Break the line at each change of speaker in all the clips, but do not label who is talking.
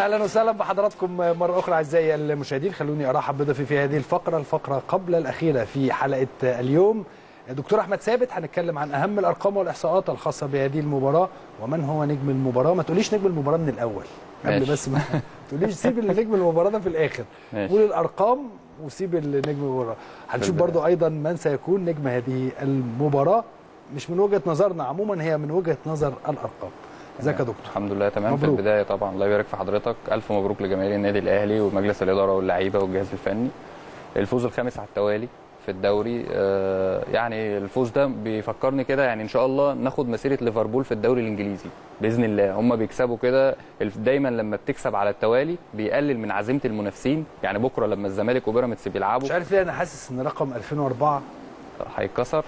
اهلا وسهلا بحضراتكم مره اخرى اعزائي المشاهدين خلوني ارحب بضيفي في هذه الفقره الفقره قبل الاخيره في حلقه اليوم دكتور احمد ثابت هنتكلم عن اهم الارقام والاحصاءات الخاصه بهذه المباراه ومن هو نجم المباراه ما تقوليش نجم المباراه من الاول قبل
ماشي.
بس ما تقوليش سيب نجم المباراه ده في الاخر
ماشي.
قول الارقام وسيب النجم المباراه هنشوف
البداية.
برضو ايضا من سيكون نجم هذه المباراه مش من وجهه نظرنا عموما هي من وجهه نظر الارقام ازيك يا دكتور
الحمد لله تمام
مبروك.
في البدايه طبعا الله يبارك في حضرتك الف مبروك لجماهير النادي الاهلي ومجلس الاداره واللعيبه والجهاز الفني الفوز الخامس على التوالي في الدوري آه، يعني الفوز ده بيفكرني كده يعني ان شاء الله ناخد مسيره ليفربول في الدوري الانجليزي باذن الله هم بيكسبوا كده الف- دايما لما بتكسب على التوالي بيقلل من عزيمه المنافسين يعني بكره لما الزمالك وبيراميدز بيلعبوا
مش عارف ليه انا حاسس ان رقم 2004
هيتكسر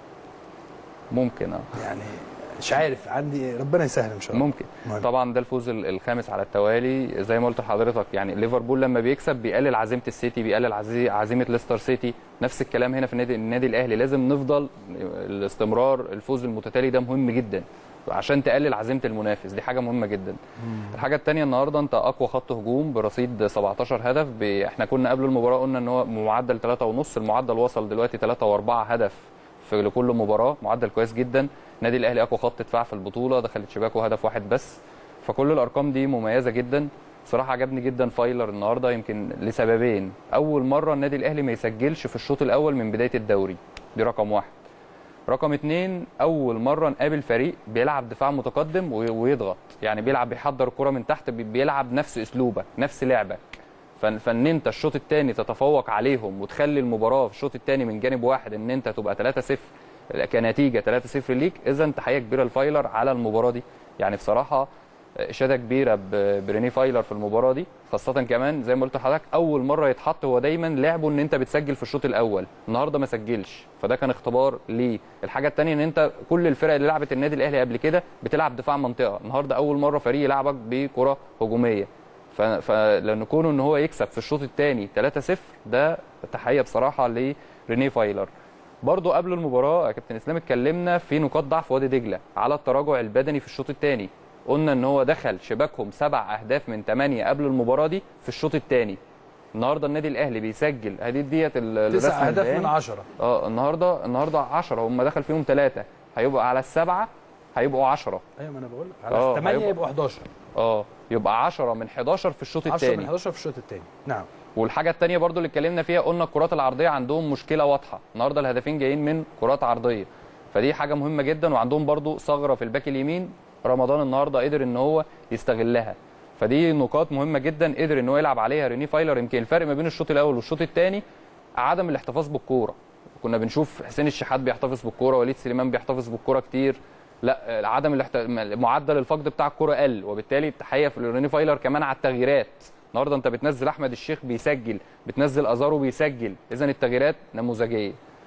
ممكن اه
يعني مش عارف عندي ربنا يسهل ان شاء الله
ممكن
مهم.
طبعا ده الفوز ال- الخامس على التوالي زي ما قلت لحضرتك يعني ليفربول لما بيكسب بيقلل عزيمه السيتي بيقلل عزي- عزيمه ليستر سيتي نفس الكلام هنا في النادي النادي الاهلي لازم نفضل الاستمرار الفوز المتتالي ده مهم جدا عشان تقلل عزيمه المنافس دي حاجه مهمه جدا الحاجه الثانيه النهارده انت اقوى خط هجوم برصيد 17 هدف ب... احنا كنا قبل المباراه قلنا ان هو معدل 3.5 المعدل وصل دلوقتي 3 و4 هدف في لكل مباراه معدل كويس جدا النادي الاهلي اقوى خط دفاع في البطوله دخلت شباكه هدف واحد بس فكل الارقام دي مميزه جدا صراحه عجبني جدا فايلر النهارده يمكن لسببين اول مره النادي الاهلي ما يسجلش في الشوط الاول من بدايه الدوري دي رقم واحد رقم اتنين اول مره نقابل فريق بيلعب دفاع متقدم وي- ويضغط يعني بيلعب بيحضر الكره من تحت بي- بيلعب نفس اسلوبك نفس لعبك فان فان انت الشوط الثاني تتفوق عليهم وتخلي المباراه في الشوط الثاني من جانب واحد ان انت تبقى 3-0 كنتيجه 3-0 ليك اذا تحيه كبيره لفايلر على المباراه دي يعني بصراحه اشاده كبيره ب- بريني فايلر في المباراه دي خاصه كمان زي ما قلت لحضرتك اول مره يتحط هو دايما لعبه ان انت بتسجل في الشوط الاول النهارده ما سجلش فده كان اختبار ليه الحاجه الثانيه ان انت كل الفرق اللي لعبت النادي الاهلي قبل كده بتلعب دفاع منطقه النهارده اول مره فريق يلعبك بكره هجوميه ف- فلان كونه ان هو يكسب في الشوط الثاني 3-0 ده تحيه بصراحه لريني فايلر برضو قبل المباراه يا كابتن اسلام اتكلمنا في نقاط ضعف وادي دجله على التراجع البدني في الشوط الثاني قلنا ان هو دخل شباكهم سبع اهداف من ثمانيه قبل المباراه دي في الشوط الثاني النهارده النادي الاهلي بيسجل هذه ديت ال-
تسع
الرسم
اهداف
البياني.
من 10
اه النهارده النهارده 10 هم دخل فيهم ثلاثه هيبقى على السبعه هيبقوا 10
ايوه ما انا بقول لك
آه،
على 8
هيبقى-
يبقوا 11
اه يبقى 10 من 11 في الشوط
10 من
الثاني
11 في الشوط الثاني نعم
والحاجه الثانيه برضو اللي اتكلمنا فيها قلنا الكرات العرضيه عندهم مشكله واضحه النهارده الهدفين جايين من كرات عرضيه فدي حاجه مهمه جدا وعندهم برضو ثغره في الباك اليمين رمضان النهارده قدر ان هو يستغلها فدي نقاط مهمه جدا قدر ان هو يلعب عليها ريني فايلر يمكن الفرق ما بين الشوط الاول والشوط الثاني عدم الاحتفاظ بالكوره كنا بنشوف حسين الشحات بيحتفظ بالكوره وليد سليمان بيحتفظ بالكوره كتير لا عدم الاحت... معدل الفقد بتاع الكوره قل وبالتالي التحيه في ريني فايلر كمان على التغييرات النهارده انت بتنزل احمد الشيخ بيسجل بتنزل ازارو بيسجل اذا التغييرات نموذجيه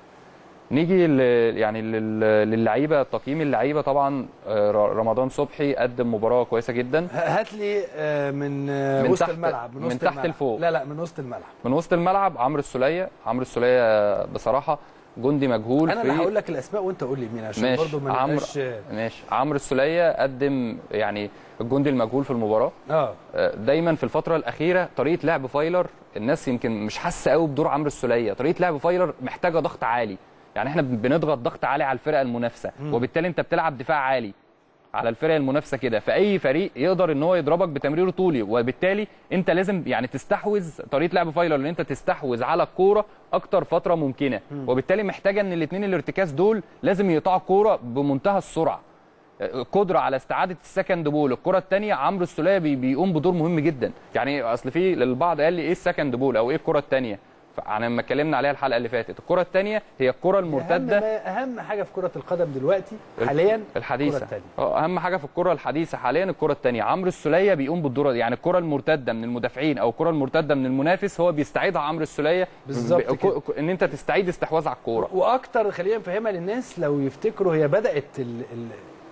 نيجي ل... يعني لل... للعيبه تقييم اللعيبه طبعا آه، ر- رمضان صبحي قدم مباراه كويسه جدا
هات لي آه، من آه،
من
وسط
تحت-
الملعب من
من
وسط
تحت
الملعب.
لفوق.
لا لا من وسط الملعب
من وسط الملعب عمرو السوليه عمرو السوليه بصراحه جندي مجهول
انا
في
اللي هقول لك الاسماء وانت قول لي مين عشان
ماشي
برضو ما
عمرو
نبقاش
ماشي عمرو السوليه قدم يعني الجندي المجهول في المباراه
اه
دايما في الفتره الاخيره طريقه لعب فايلر الناس يمكن مش حاسه قوي بدور عمرو السوليه طريقه لعب فايلر محتاجه ضغط عالي يعني احنا بنضغط ضغط عالي على الفرقه المنافسه وبالتالي انت بتلعب دفاع عالي على الفرق المنافسه كده فاي فريق يقدر ان هو يضربك بتمرير طولي وبالتالي انت لازم يعني تستحوذ طريقه لعب فايلر ان انت تستحوذ على الكوره اكتر فتره ممكنه وبالتالي محتاجه ان الاثنين الارتكاز دول لازم يقطعوا الكوره بمنتهى السرعه قدره على استعاده السكند بول الكره الثانيه عمرو السوليه بي بيقوم بدور مهم جدا يعني اصل في البعض قال لي ايه السكند بول او ايه الكره الثانيه انا لما اتكلمنا عليها الحلقه اللي فاتت الكره الثانيه هي الكره
اهم,
المرتده
ما اهم حاجه في كره القدم دلوقتي حاليا
الحديثه
الكرة التانية.
اه اهم حاجه في الكره الحديثه حاليا الكره الثانيه عمرو السوليه بيقوم بالدور ده يعني الكره المرتده من المدافعين او الكره المرتده من المنافس هو بيستعيدها عمرو السوليه
بالظبط
ب-
كده.
ك- ان انت تستعيد استحواذ على الكوره
واكتر خلينا نفهمها للناس لو يفتكروا هي بدات ال ال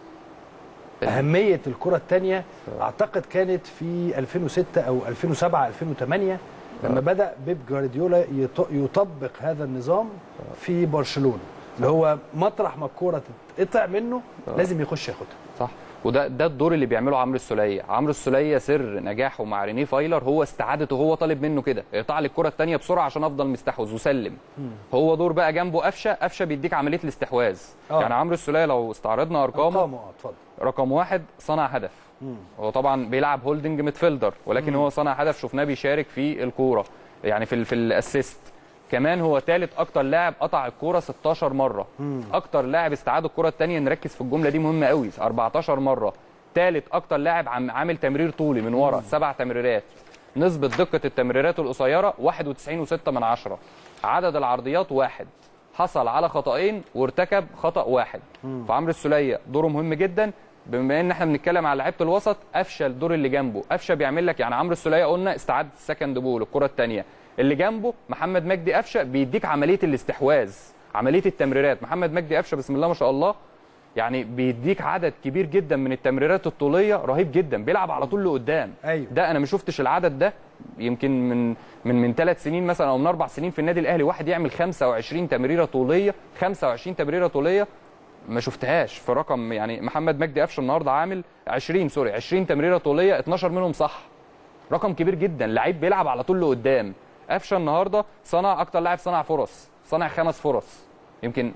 اهميه الكره الثانيه اعتقد كانت في 2006 او 2007 2008 لما بدا بيب جوارديولا يط- يطبق هذا النظام في برشلونه اللي هو مطرح ما الكوره تتقطع منه لازم يخش ياخدها
صح وده ده الدور اللي بيعمله عمرو السوليه عمرو السوليه سر نجاحه مع رينيه فايلر هو استعادته هو طالب منه كده اقطع لي الكره الثانيه بسرعه عشان افضل مستحوذ وسلم هو دور بقى جنبه قفشه قفشه بيديك عمليه الاستحواذ
آه.
يعني عمرو السوليه لو استعرضنا ارقامه
ارقامه اه اتفضل
رقم واحد صنع هدف هو طبعا بيلعب هولدنج ميدفيلدر ولكن هو صنع هدف شفناه بيشارك في الكوره يعني في ال في الاسيست كمان هو ثالث اكتر لاعب قطع الكوره 16 مره اكتر لاعب استعاد الكره الثانيه نركز في الجمله دي مهمه قوي 14 مره ثالث اكتر لاعب عم عامل تمرير طولي من ورا سبع تمريرات نسبه دقه التمريرات القصيره 91.6 من عشرة عدد العرضيات واحد حصل على خطأين وارتكب خطأ واحد فعمرو السولية دوره مهم جدا بما ان احنا بنتكلم على لعيبه الوسط قفشه الدور اللي جنبه قفشه بيعمل لك يعني عمرو السولية قلنا استعاد السكند بول الكره الثانيه اللي جنبه محمد مجدي قفشه بيديك عمليه الاستحواذ عمليه التمريرات محمد مجدي قفشه بسم الله ما شاء الله يعني بيديك عدد كبير جدا من التمريرات الطوليه رهيب جدا بيلعب على طول لقدام
أيوة.
ده انا ما شفتش العدد ده يمكن من من من ثلاث سنين مثلا او من اربع سنين في النادي الاهلي واحد يعمل 25 تمريره طوليه 25 تمريره طوليه ما شفتهاش في رقم يعني محمد مجدي قفشه النهارده عامل 20 سوري 20 تمريره طوليه 12 منهم صح رقم كبير جدا لعيب بيلعب على طول لقدام قفشه النهارده صنع اكتر لاعب صنع فرص صنع خمس فرص يمكن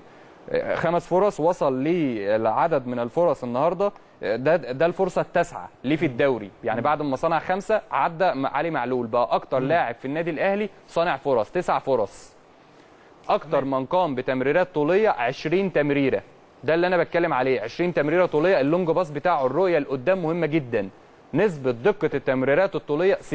خمس فرص وصل لعدد من الفرص النهارده ده ده الفرصه التاسعه ليه في الدوري يعني بعد ما صنع خمسه عدى علي معلول بقى اكتر لاعب في النادي الاهلي صانع فرص تسع فرص اكتر من قام بتمريرات طوليه 20 تمريره ده اللي انا بتكلم عليه 20 تمريره طوليه اللونج باص بتاعه الرؤيه لقدام مهمه جدا نسبه دقه التمريرات الطوليه 60%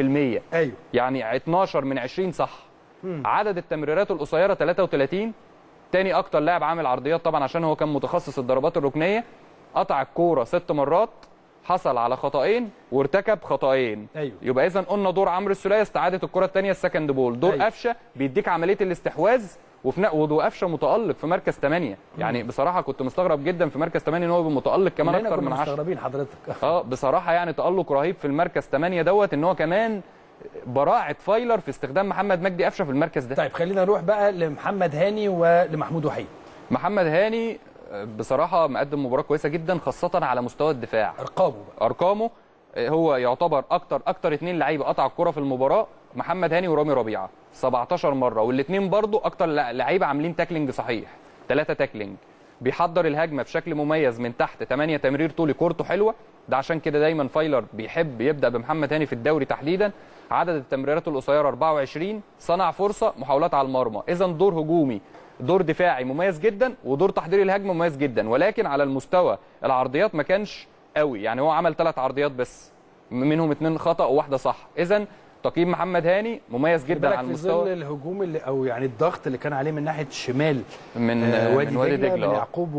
ايوه
يعني 12 من 20 صح عدد التمريرات القصيره 33 تاني اكتر لاعب عامل عرضيات طبعا عشان هو كان متخصص الضربات الركنيه قطع الكوره ست مرات حصل على خطأين وارتكب خطأين
أيوة.
يبقى اذا قلنا دور عمرو السوليه استعاده الكره الثانيه السكند بول دور
أيوة.
قفشه بيديك عمليه الاستحواذ وفي نق- وقفشه متالق في مركز 8 يعني بصراحه كنت مستغرب جدا في مركز 8 ان هو يبقى متالق كمان
كلنا
اكتر
كنا
من 10
مستغربين حضرتك
اه بصراحه يعني تالق رهيب في المركز 8 دوت ان هو كمان براعه فايلر في استخدام محمد مجدي قفشه في المركز ده
طيب خلينا نروح بقى لمحمد هاني ولمحمود وحيد
محمد هاني آه، بصراحه مقدم مباراه كويسه جدا خاصه على مستوى الدفاع
ارقامه بقى
ارقامه آه، هو يعتبر اكتر اكتر اثنين لعيبه قطع الكره في المباراه محمد هاني ورامي ربيعه 17 مره والاثنين برضو اكتر لع- لعيبه عاملين تاكلينج صحيح ثلاثه تاكلينج بيحضر الهجمه بشكل مميز من تحت 8 تمرير طولي كورته حلوه ده عشان كده دايما فايلر بيحب يبدا بمحمد هاني في الدوري تحديدا عدد التمريرات القصيره 24 صنع فرصه محاولات على المرمى اذا دور هجومي دور دفاعي مميز جدا ودور تحضير الهجمه مميز جدا ولكن على المستوى العرضيات ما كانش قوي يعني هو عمل ثلاث عرضيات بس منهم اثنين خطا وواحده صح اذا تقييم محمد هاني مميز
خلي
جدا
بالك
على
في ظل
المستوى
الهجوم اللي او يعني الضغط اللي كان عليه من ناحيه الشمال
من
آه،
من وادي دجله
من
آه.
يعقوب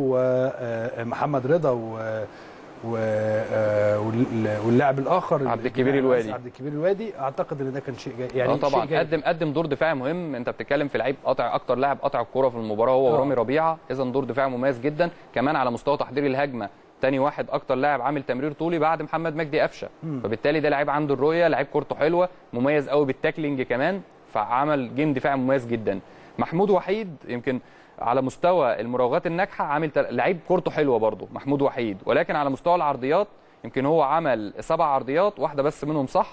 ومحمد رضا و و آه، وال- واللاعب الاخر
عبد الكبير الوادي.
عبد الكبير الوادي اعتقد ان ده كان شيء جاي يعني
اه طبعا
شيء جيد.
قدم قدم دور دفاعي مهم انت بتتكلم في لعيب قطع اكتر لاعب قطع الكره في المباراه هو
آه.
ورامي ربيعه اذا دور دفاعي مميز جدا كمان على مستوى تحضير الهجمه تاني واحد اكتر لاعب عامل تمرير طولي بعد محمد مجدي قفشه فبالتالي ده لعيب عنده الرؤيه لعيب كورته حلوه مميز قوي بالتاكلينج كمان فعمل جيم دفاعي مميز جدا محمود وحيد يمكن على مستوى المراوغات الناجحه عامل تل- لعيب كورته حلوه برضه محمود وحيد ولكن على مستوى العرضيات يمكن هو عمل سبع عرضيات واحده بس منهم صح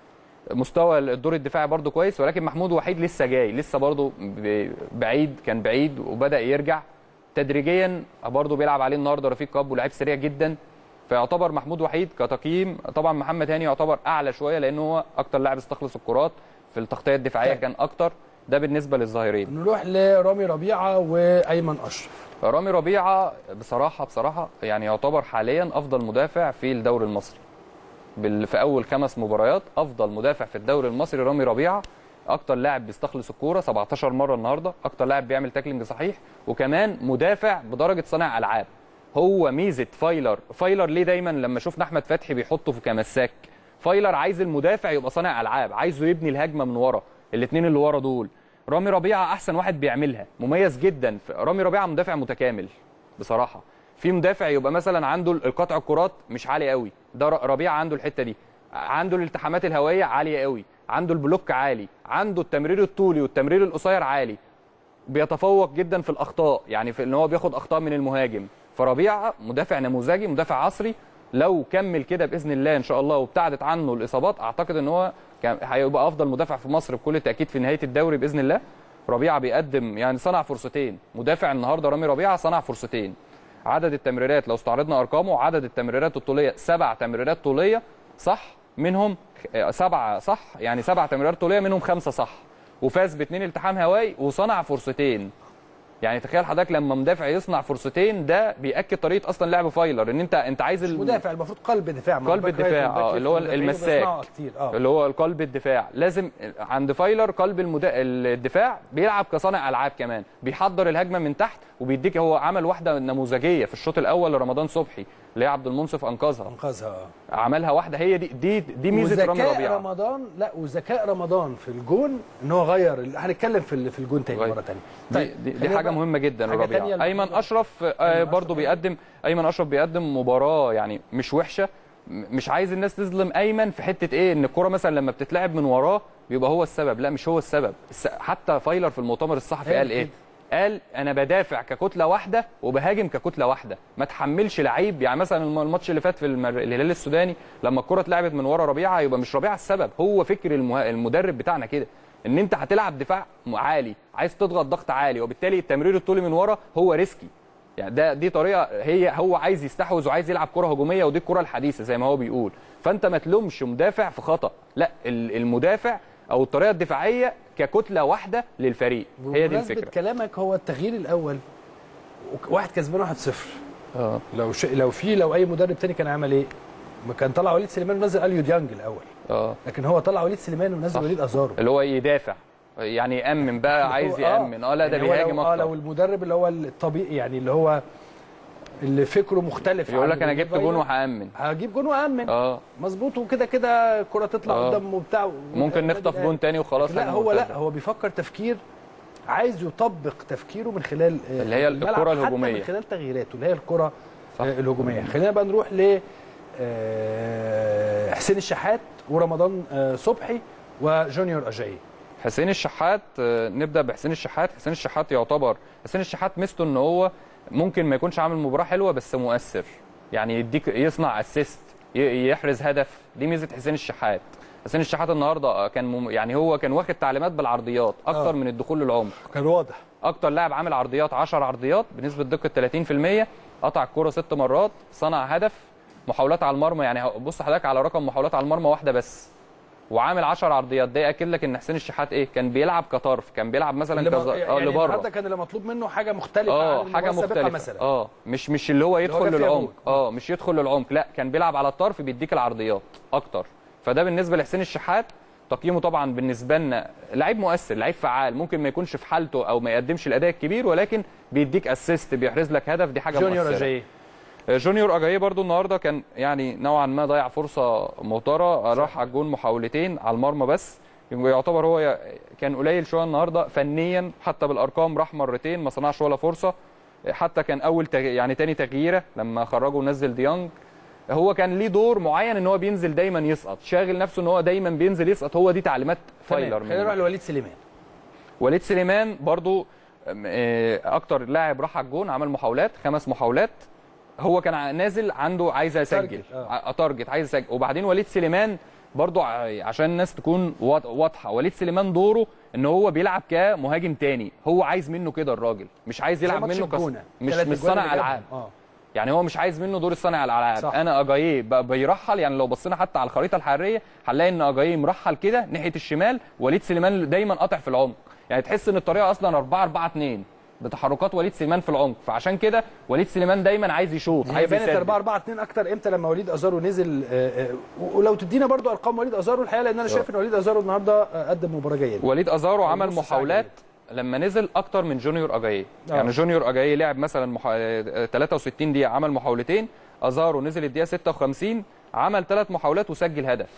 مستوى الدور الدفاعي برضو كويس ولكن محمود وحيد لسه جاي لسه برضو ب- بعيد كان بعيد وبدا يرجع تدريجيا برضو بيلعب عليه النهارده رفيق كاب ولاعيب سريع جدا فيعتبر محمود وحيد كتقييم طبعا محمد هاني يعتبر اعلى شويه لانه هو اكتر لاعب استخلص الكرات في التغطيه الدفاعيه
طيب.
كان اكتر ده بالنسبه للظاهرين
نروح لرامي ربيعه وايمن اشرف
رامي ربيعه بصراحه بصراحه يعني يعتبر حاليا افضل مدافع في الدوري المصري بال- في اول خمس مباريات افضل مدافع في الدوري المصري رامي ربيعه اكتر لاعب بيستخلص الكوره 17 مره النهارده اكتر لاعب بيعمل تاكلينج صحيح وكمان مدافع بدرجه صانع العاب هو ميزه فايلر فايلر ليه دايما لما شفنا احمد فتحي بيحطه في كمساك فايلر عايز المدافع يبقى صانع العاب عايزه يبني الهجمه من ورا الاثنين اللي ورا دول رامي ربيعه احسن واحد بيعملها مميز جدا رامي ربيعه مدافع متكامل بصراحه في مدافع يبقى مثلا عنده القطع الكرات مش عالي قوي ده ر- ربيعه عنده الحته دي عنده الالتحامات الهوائيه عاليه قوي عنده البلوك عالي عنده التمرير الطولي والتمرير القصير عالي بيتفوق جدا في الاخطاء يعني في ان هو بياخد اخطاء من المهاجم فربيعه مدافع نموذجي مدافع عصري لو كمل كده باذن الله ان شاء الله وابتعدت عنه الاصابات اعتقد ان هو كان هيبقى افضل مدافع في مصر بكل تاكيد في نهايه الدوري باذن الله ربيعه بيقدم يعني صنع فرصتين مدافع النهارده رامي ربيعه صنع فرصتين عدد التمريرات لو استعرضنا ارقامه عدد التمريرات الطوليه سبع تمريرات طوليه صح منهم آه، سبعه صح يعني سبع تمريرات طوليه منهم خمسه صح وفاز باثنين التحام هوائي وصنع فرصتين يعني تخيل حضرتك لما مدافع يصنع فرصتين ده بياكد طريقه اصلا لعب فايلر ان انت انت عايز ال-
مدافع المفروض قلب دفاع ما هو
قلب
باك رايت
الدفاع
والباك
اه
ليفت
اللي هو
والمدافعين
المساك
بيصنعوا كتير اه
اللي هو قلب الدفاع لازم عند فايلر قلب المدا... الدفاع بيلعب كصانع العاب كمان بيحضر الهجمه من تحت وبيديك هو عمل واحده نموذجيه في الشوط الاول لرمضان صبحي اللي هي عبد المنصف انقذها
انقذها اه
عملها واحده هي دي دي دي ميزه رامي
وذكاء
ربيعه
رمضان لا وذكاء رمضان في الجون ان هو غير ال- هنتكلم في ال- في الجون تاني
غير.
مره تانية
دي, دي, دي
خلينا
حاجه
بقى-
مهمه جدا
حاجة تانية
ربيعه ايمن
المفروض-
اشرف آه
أيمن
برضو
أشرف.
بيقدم ايمن اشرف بيقدم مباراه يعني مش وحشه م- مش عايز الناس تظلم ايمن في حته ايه ان الكره مثلا لما بتتلعب من وراه بيبقى هو السبب لا مش هو السبب الس- حتى فايلر في المؤتمر الصحفي
قال
قال ايه
كده.
قال انا بدافع ككتله واحده وبهاجم ككتله واحده ما تحملش لعيب يعني مثلا الم- الماتش اللي فات في المر... الهلال السوداني لما الكره اتلعبت من ورا ربيعه يبقى مش ربيعه السبب هو فكر المه... المدرب بتاعنا كده ان انت هتلعب دفاع عالي عايز تضغط ضغط عالي وبالتالي التمرير الطولي من ورا هو ريسكي يعني ده دي طريقه هي هو عايز يستحوذ وعايز يلعب كره هجوميه ودي الكره الحديثه زي ما هو بيقول فانت ما تلومش مدافع في خطا لا ال- المدافع او الطريقه الدفاعيه ككتله واحده للفريق هي دي
بمناسبة
الفكره
كلامك هو التغيير الاول وك- واحد كسبان 1-0
اه
لو ش... لو في لو اي مدرب تاني كان عمل ايه؟ ما كان طلع وليد سليمان ونزل اليو ديانج الاول
اه
لكن هو طلع وليد سليمان ونزل
صح.
وليد ازارو
اللي هو يدافع يعني يامن بقى عايز
هو-
يامن اه لا ده
يعني هو
بيهاجم
لو... اه لو
اكتر
المدرب اللي هو الطبيعي يعني اللي هو اللي فكره مختلف
يقول
عن
لك انا جبت
فايلر،
جون وهامن
هجيب جون وامن
اه
مظبوط وكده كده الكره تطلع
آه.
قدام وبتاع
ممكن نخطف جون تاني وخلاص
لا
هجمة
هو
مرتدة.
لا هو بيفكر تفكير عايز يطبق تفكيره من خلال آه،
اللي هي
الملعب،
الكرة
حتى
الهجومية.
من خلال تغييراته اللي هي الكره
صح.
آه، الهجوميه خلينا بقى نروح ل آه، حسين الشحات ورمضان آه، صبحي وجونيور اجاي
حسين الشحات آه، نبدا بحسين الشحات حسين الشحات يعتبر حسين الشحات ميزته ان هو ممكن ما يكونش عامل مباراه حلوه بس مؤثر يعني يديك يصنع اسيست يحرز هدف دي ميزه حسين الشحات حسين الشحات النهارده كان مم... يعني هو كان واخد تعليمات بالعرضيات اكتر
آه.
من الدخول للعمق
كان واضح
اكتر لاعب عامل عرضيات 10 عرضيات بنسبه دقه 30% قطع الكره ست مرات صنع هدف محاولات على المرمى يعني بص حضرتك على رقم محاولات على المرمى واحده بس وعامل 10 عرضيات ده ياكد لك ان حسين الشحات ايه كان بيلعب كطرف كان بيلعب مثلا
اللي
كز...
ما-
اه
يعني
لبره
النهارده كان اللي مطلوب منه حاجه مختلفه
اه
عن
حاجه
المباراة السابقة
مختلفه
مثلا
اه مش مش اللي هو يدخل
جاب فيها
للعمق
جول.
اه مش يدخل للعمق لا كان بيلعب على الطرف بيديك العرضيات اكتر فده بالنسبه لحسين الشحات تقييمه طبعا بالنسبه لنا لعيب مؤثر لعيب فعال ممكن ما يكونش في حالته او ما يقدمش الاداء الكبير ولكن بيديك اسيست بيحرز لك هدف دي حاجه
جونيور
مؤثره
اجاي
جونيور اجاي برضو النهارده كان يعني نوعا ما ضيع فرصه مهتره راح على الجون محاولتين على المرمى بس يعتبر هو ي- كان قليل شويه النهارده فنيا حتى بالارقام راح مرتين ما صنعش ولا فرصه حتى كان اول تغ... يعني تاني تغييره لما خرجه ونزل ديانج هو كان ليه دور معين ان هو بينزل دايما يسقط شاغل نفسه ان هو دايما بينزل يسقط هو دي تعليمات فايلر
تمام. خلينا
منه.
نروح لوليد سليمان
وليد سليمان برضو أم، آه، اكتر لاعب راح على الجون عمل محاولات خمس محاولات هو كان ع- نازل عنده عايز اسجل
تارجت، آه.
ع- تارجت عايز اسجل وبعدين وليد سليمان برضو ع- عشان الناس تكون واض- واضحه وليد سليمان دوره ان هو بيلعب كمهاجم تاني هو عايز منه كده الراجل مش عايز
زي
يلعب
ماتش
منه كص...
الجونة.
مش
تلات
مش
أجوان اللي
صانع العاب
جابهم. اه
يعني هو مش عايز منه دور الصانع الالعاب
صح.
انا اجاييه ب- بيرحل يعني لو بصينا حتى على الخريطه الحراريه هنلاقي ان اجاييه مرحل كده ناحيه الشمال وليد سليمان دايما قاطع في العمق يعني تحس ان الطريقه اصلا 4 4 2 بتحركات وليد سليمان في العمق فعشان كده وليد سليمان دايما عايز يشوط
هي
عايز
بانت
يسدد
4 4 2 اكتر امتى لما وليد ازارو نزل آه، آه، ولو تدينا برضو ارقام وليد ازارو الحقيقه لان انا شايف ان وليد ازارو النهارده آه، قدم مباراه جيده
وليد ازارو عمل
نص ساعة
محاولات لما نزل اكتر من جونيور اجاييه
آه.
يعني جونيور اجاييه لعب مثلا مح... آه، 63 دقيقه عمل محاولتين ازارو نزل الدقيقه 56 عمل ثلاث محاولات وسجل هدف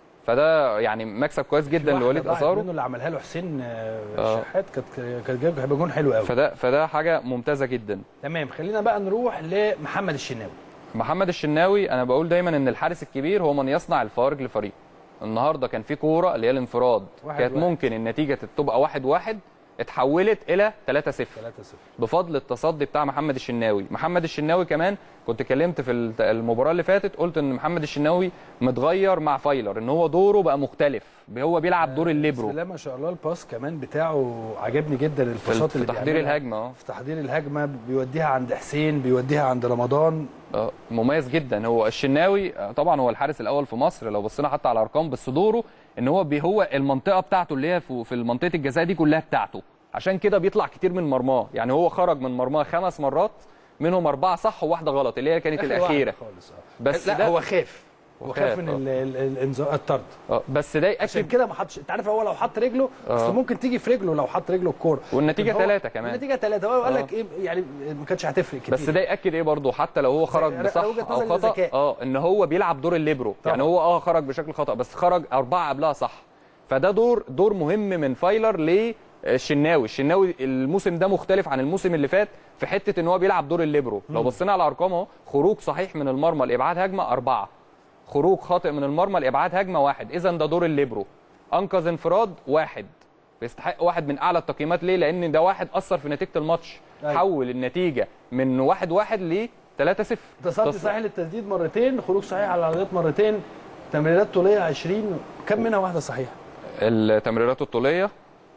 فده يعني مكسب كويس جدا
واحدة
لوليد
ضاعت
ازارو
منه اللي عملها له حسين آه،
آه.
شحات كانت كانت جايب- هيبقى جون حلو قوي
فده فده حاجه ممتازه جدا
تمام خلينا بقى نروح لمحمد الشناوي
محمد الشناوي انا بقول دايما ان الحارس الكبير هو من يصنع الفارق لفريق النهارده كان في كوره اللي هي الانفراد
واحد
كانت
واحد.
ممكن النتيجه تبقى واحد واحد اتحولت الى 3-0
3-0
بفضل التصدي بتاع محمد الشناوي محمد الشناوي كمان كنت اتكلمت في الت- المباراه اللي فاتت قلت ان محمد الشناوي متغير مع فايلر ان هو دوره بقى مختلف هو بيلعب دور
بسم
الليبرو
الله ما شاء الله الباس كمان بتاعه عجبني جدا
في,
الباصات
في
اللي
تحضير
بيعملها.
الهجمه اه
في تحضير الهجمه بيوديها عند حسين بيوديها عند رمضان
آه، مميز جدا هو الشناوي آه، طبعا هو الحارس الاول في مصر لو بصينا حتى على الارقام بس دوره ان هو بي هو المنطقه بتاعته اللي هي في في منطقه الجزاء دي كلها بتاعته عشان كده بيطلع كتير من مرماه يعني هو خرج من مرماه خمس مرات منهم اربعه صح وواحده غلط اللي هي كانت
آخر
الاخيره
واحدة خالص آه.
بس
لا
ده-
هو خاف هو
هو
خاف
خاف،
من
آه.
ال- ال- الانذار الطرد
آه، بس ده
عشان
ياكد
كده ما حطش انت عارف هو لو حط رجله
آه.
اصل ممكن تيجي في رجله لو حط رجله الكوره
والنتيجة
هو-
تلاتة كمان.
النتيجه ثلاثه هو قال
آه.
لك ايه يعني ما كانتش هتفرق كتير
بس ده ياكد ايه برضه حتى لو هو خرج
أنا-
بصح
أنا وجهة
او
نظري
خطا
الذكاء.
اه ان هو بيلعب دور الليبرو
طبعا.
يعني هو اه خرج بشكل خطا بس خرج اربعه قبلها صح فده دور دور مهم من فايلر للشناوي الشناوي الموسم ده مختلف عن الموسم اللي فات في حته ان هو بيلعب دور الليبرو لو بصينا على ارقامه خروج صحيح من المرمى لابعاد هجمه اربعه خروج خاطئ من المرمى لابعاد هجمه واحد اذا ده دور الليبرو انقذ انفراد واحد بيستحق واحد من اعلى التقييمات ليه لان ده واحد اثر في نتيجه الماتش
أيوة.
حول النتيجه من واحد واحد ل 3 0
تصدي صحيح للتسديد مرتين خروج صحيح على العرضيات مرتين تمريرات طوليه 20 كم منها واحده صحيحه
التمريرات الطوليه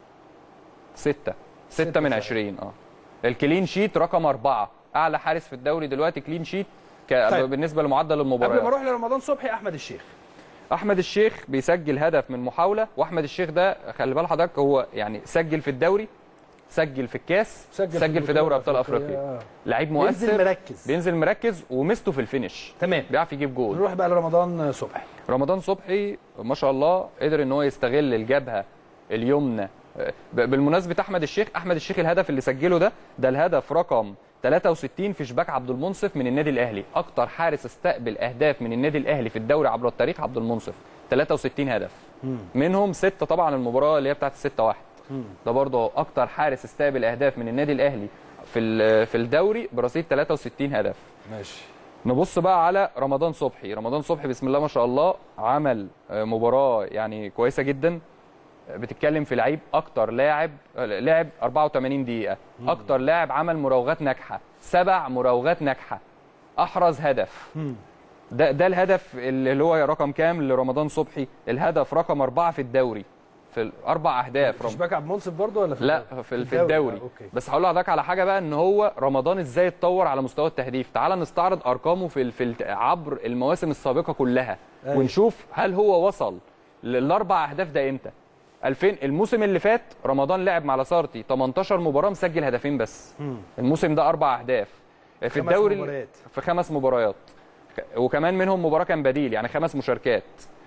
ستة ستة
ستة
من
صحيح.
20 اه الكلين شيت رقم أربعة أعلى حارس في الدوري دلوقتي كلين شيت ك...
طيب.
بالنسبة لمعدل
قبل ما
المباريات
اروح لرمضان صبحي احمد الشيخ
أحمد الشيخ بيسجل هدف من محاولة وأحمد الشيخ ده خلي بال حضرتك هو يعني سجل في الدوري سجل في الكاس سجل, سجل في دوري أبطال أفريقيا
آه.
لعيب
بينزل
مؤثر
مركز
بينزل مركز ومسته في الفينش
تمام
بيعرف يجيب جول
نروح بقى لرمضان صبحي
رمضان صبحي ما شاء الله قدر ان هو يستغل الجبهه اليمنى ب- بالمناسبه احمد الشيخ احمد الشيخ الهدف اللي سجله ده ده الهدف رقم 63 في شباك عبد المنصف من النادي الاهلي اكتر حارس استقبل اهداف من النادي الاهلي في الدوري عبر التاريخ عبد المنصف 63 هدف منهم ستة طبعا المباراه اللي هي بتاعت 6 1 ده برضه اكتر حارس استقبل اهداف من النادي الاهلي في ال- في الدوري برصيد 63 هدف
ماشي
نبص بقى على رمضان صبحي رمضان صبحي بسم الله ما شاء الله عمل آه، مباراة يعني كويسة جدا آه، بتتكلم في لعيب اكتر لاعب آه، لعب 84 دقيقة اكتر لاعب عمل مراوغات ناجحة سبع مراوغات ناجحة احرز هدف ده ده الهدف اللي هو رقم كام لرمضان صبحي الهدف رقم أربعة في الدوري في الاربع اهداف
في شباك عبد المنصف برضه ولا في
لا
الدوري؟
في, في الدوري
آه، اوكي
بس هقول لحضرتك على حاجه بقى ان هو رمضان ازاي اتطور على مستوى التهديف تعال نستعرض ارقامه في ال- في الت- عبر المواسم السابقه كلها
أيوة.
ونشوف هل هو وصل للاربع اهداف ده امتى 2000 الموسم اللي فات رمضان لعب مع لاسارتي 18 مباراه مسجل هدفين بس الموسم ده اربع اهداف في
خمس
الدوري
مباريات.
في خمس مباريات وكمان منهم مباراه كان بديل يعني خمس مشاركات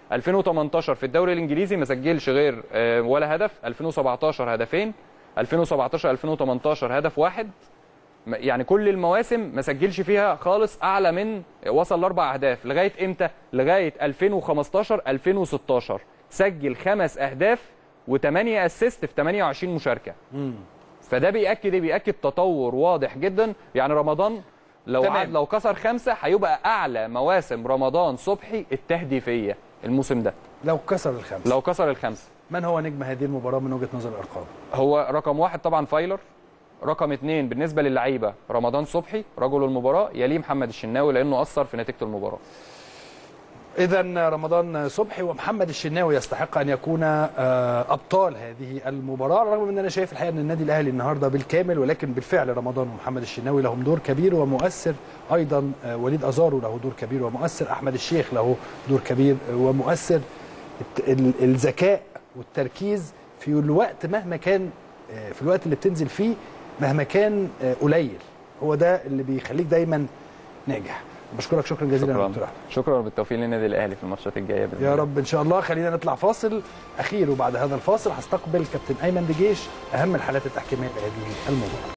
2018 في الدوري الانجليزي ما سجلش غير آه، ولا هدف 2017 هدفين 2017 2018 هدف واحد م- يعني كل المواسم ما سجلش فيها خالص اعلى من وصل لاربع اهداف لغايه امتى لغايه 2015 2016 سجل خمس اهداف و8 اسيست في 28 مشاركه فده بياكد ايه بياكد تطور واضح جدا يعني رمضان لو
تمام.
عاد لو كسر خمسه هيبقى اعلى مواسم رمضان صبحي التهديفيه الموسم ده
لو كسر الخمسه
لو كسر الخمسه
من هو نجم هذه المباراه من وجهه نظر الارقام
هو رقم واحد طبعا فايلر رقم اثنين بالنسبه للعيبه رمضان صبحي رجل المباراه يليه محمد الشناوي لانه اثر في نتيجه المباراه
اذا رمضان صبحي ومحمد الشناوي يستحق ان يكون آه، ابطال هذه المباراه رغم ان انا شايف الحقيقه ان النادي الاهلي النهارده بالكامل ولكن بالفعل رمضان ومحمد الشناوي لهم دور كبير ومؤثر ايضا آه، وليد ازارو له دور كبير ومؤثر احمد الشيخ له دور كبير ومؤثر الت- ال- الذكاء والتركيز في الوقت مهما كان آه، في الوقت اللي بتنزل فيه مهما كان آه، قليل هو ده اللي بيخليك دايما ناجح بشكرك شكرا جزيلا يا
شكرا
دكتور احمد
شكرا بالتوفيق للنادي الاهلي في الماتشات الجايه باذن
يا
الله.
رب ان شاء الله خلينا نطلع فاصل اخير وبعد هذا الفاصل هستقبل كابتن ايمن دجيش اهم الحالات التحكيميه لهذه المباراه